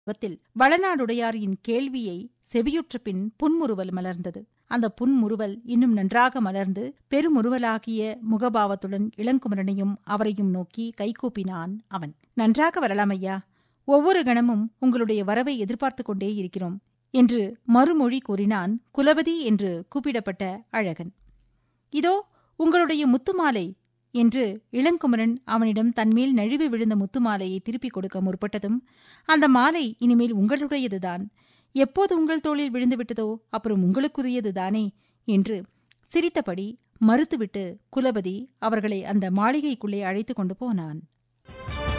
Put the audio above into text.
முகத்தில் வளநாடுடையாரின் கேள்வியை செவியுற்ற பின் புன்முறுவல் மலர்ந்தது அந்த புன்முறுவல் இன்னும் நன்றாக மலர்ந்து பெருமுறுவலாகிய முகபாவத்துடன் இளங்குமரனையும் அவரையும் நோக்கி கைகூப்பினான் அவன் நன்றாக வரலாம் ஐயா ஒவ்வொரு கணமும் உங்களுடைய வரவை எதிர்பார்த்து கொண்டே இருக்கிறோம் என்று மறுமொழி கூறினான் குலபதி என்று கூப்பிடப்பட்ட அழகன் இதோ உங்களுடைய முத்துமாலை என்று இளங்குமரன் அவனிடம் தன்மேல் நழுவி விழுந்த முத்துமாலையை திருப்பிக் கொடுக்க முற்பட்டதும் அந்த மாலை இனிமேல் உங்களுடையதுதான் எப்போது உங்கள் தோளில் விழுந்துவிட்டதோ அப்புறம் உங்களுக்குரியதுதானே என்று சிரித்தபடி மறுத்துவிட்டு குலபதி அவர்களை அந்த மாளிகைக்குள்ளே அழைத்து கொண்டு போனான்